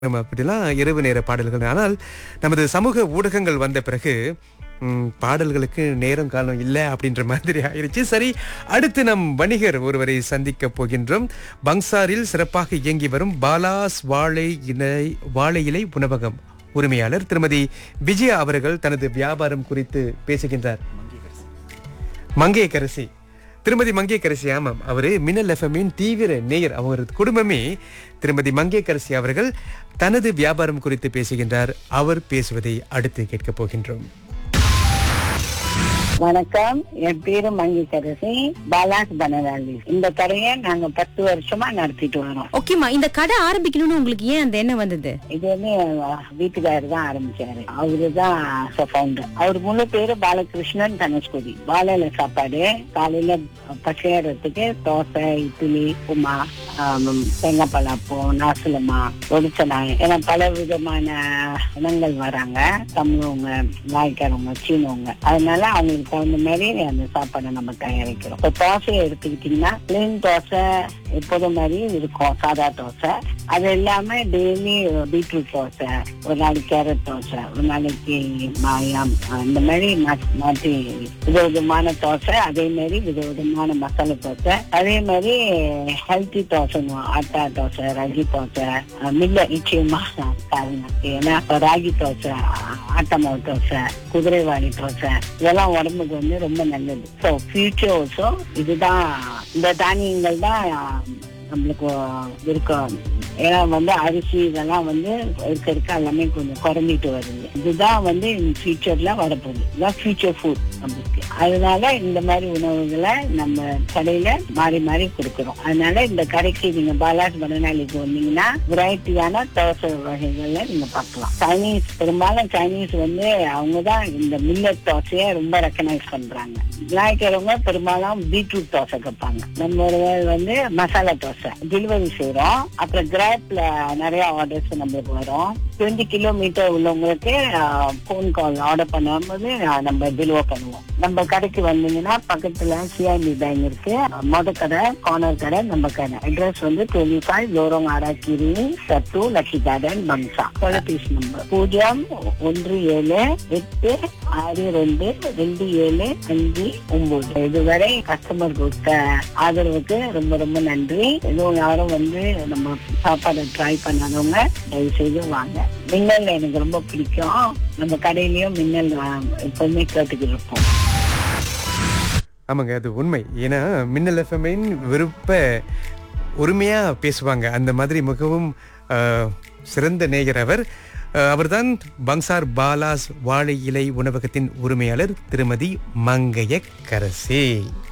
நம்ம அப்படிலாம் இரவு நேர பாடல்கள் ஆனால் நமது சமூக ஊடகங்கள் வந்த பிறகு ம், பாடல்களுக்கு நேரம் காலம் இல்லை அப்படின்ற மாதிரி ஆயிருச்சு சரி அடுத்து நம் வணிகர் ஒருவரை சந்திக்க போகின்றோம் பங்சாரில் சிறப்பாக இயங்கி வரும் பாலாஸ் வாழை இலை வாழை இலை உணவகம் உரிமையாளர் திருமதி விஜயா அவர்கள் தனது வியாபாரம் குறித்து பேசுகின்றார் மங்கையக்கரசி திருமதி மங்கையக்கரசி ஆமாம் அவரு மின்னல் எஃப்எம்மின் தீவிர நேயர் அவரது குடும்பமே திருமதி மங்கையக்கரசி அவர்கள் தனது வியாபாரம் குறித்து பேசுகின்றார் அவர் பேசுவதை அடுத்து கேட்கப் போகின்றோம் வணக்கம் என் பேரு மங்கிக்கரசி பாலாஸ் பனராலி இந்த கடையை நாங்க பத்து வருஷமா நடத்திட்டு வரோம் ஓகேம்மா இந்த கடை ஆரம்பிக்கணும்னு உங்களுக்கு ஏன் அந்த எண்ணம் வந்தது இது இது வந்து எங்க வீட்டுக்காரர் தான் ஆரம்பிச்சாரு அவரு தான் ஃபவுண்டர் அவர் முழு பேரு பாலகிருஷ்ணன் தனுஷ்கோடி வாழையில சாப்பாடு காலையில பசியாரத்துக்கு தோசை இட்லி உமா ஆம், தேங்காய் பழப்பம் நாசலமா ஒடிச்சனாய் ஏன்னா பல விதமான இனங்கள் வராங்க தமிழவங்க நாய்க்காரவங்க சீனவங்க அதனால அவங்களுக்கு தகுந்த மாதிரி அந்த சாப்பாடை நம்ம தயாரிக்கிறோம் இப்போ தோசையை எடுத்துக்கிட்டீங்கன்னா பிளேன் தோசை எப்போதும் மாதிரி இருக்கும் சாதா தோசை அது இல்லாம டெய்லி பீட்ரூட் தோசை ஒரு நாளைக்கு கேரட் தோசை ஒரு நாளைக்கு மாயம் இந்த மாதிரி மாத்தி- மாத்தி விதவிதமான தோசை அதே மாதிரி விதவிதமான மசாலா தோசை அதே மாதிரி ஹெல்த்தி தோசை ஆட்டா தோசை ராகி தோசை மில்ல நிச்சயமா காரணம் ஏன்னா இப்ப ராகி தோசை ஆட்டா மாவு தோசை குதிரைவாளி தோசை இதெல்லாம் உடம்புக்கு வந்து ரொம்ப நல்லது ஸோ ஃபியூச்சர் ஆல்சோ இதுதான் இந்த தானியங்கள் தான் நம்மளுக்கு இருக்கும் ஏன்னா வந்து அரிசி இதெல்லாம் வந்து இருக்க இருக்க எல்லாமே கொஞ்சம் குறைஞ்சிட்டு வருது இதுதான் வந்து ஃபியூச்சர்ல வரப்போகுது இதுதான் ஃபியூச்சர் ஃபுட் நம்மளுக்கு அதனால இந்த மாதிரி உணவுகளை நம்ம கடையில மாறி மாறி கொடுக்குறோம் அதனால இந்த கடைக்கு நீங்க பாலாஜ் பனநாளிக்கு வந்தீங்கன்னா வெரைட்டியான தோசை வகைகள்ல நீங்க பார்க்கலாம் சைனீஸ் பெரும்பாலும் சைனீஸ் வந்து அவங்க தான் இந்த மில்லட் தோசையை ரொம்ப ரெக்கனைஸ் பண்றாங்க விநாயகரவங்க பெரும்பாலும் பீட்ரூட் தோசை கேட்பாங்க நம்ம வந்து மசாலா தோசை டெலிவரி செய்யறோம் அப்புறம் கிராப்ல நிறைய ஆர்டர்ஸ் நம்மளுக்கு வரும் டுவெண்ட்டி கிலோமீட்டர் உள்ளவங்களுக்கு ஃபோன் கால் ஆர்டர் பண்ணும்போது அஹ், நம்ம டெலிவர் பண்ணுவோம் நம்ம கடைக்கு வந்தீங்கன்னா பக்கத்துல சிஐபி பேங்க் இருக்கு மொத கடை கார்னர் கடை நம்ம கடை அட்ரஸ் வந்து டுவெண்ட்டி ஃபைவ் லோரோங் ஆராக்கிரி சத்து லக்கி கார்டன் பம்சா தொலைபேசி நம்பர் பூஜ்ஜியம் ஒன்று ஏழு எட்டு ஆறு ரெண்டு ரெண்டு ஏழு அஞ்சு ஒன்பது இதுவரை கஸ்டமர் கொடுத்த ஆதரவுக்கு ரொம்ப ரொம்ப நன்றி எதுவும் யாரும் வந்து நம்ம சாப்பாடை ட்ரை பண்ணாதவங்க தயவு செய்து வாங்க மின்னல் எனக்கு ரொம்ப பிடிக்கும் நம்ம கடையிலயும் மின்னல் ஆ, எப்பவுமே கேட்டுக்கிட்டு இருப்போம் ஆமாங்க அது உண்மை ஏன்னா மின்னல் எஃப்எம்மின் விருப்ப உரிமையா பேசுவாங்க அந்த மாதிரி மிகவும் அஹ், சிறந்த நேயர் அவர் அஹ், அவர்தான் பங்சார் பாலாஸ் வாழை இலை உணவகத்தின் உரிமையாளர் திருமதி மங்கைய கரசி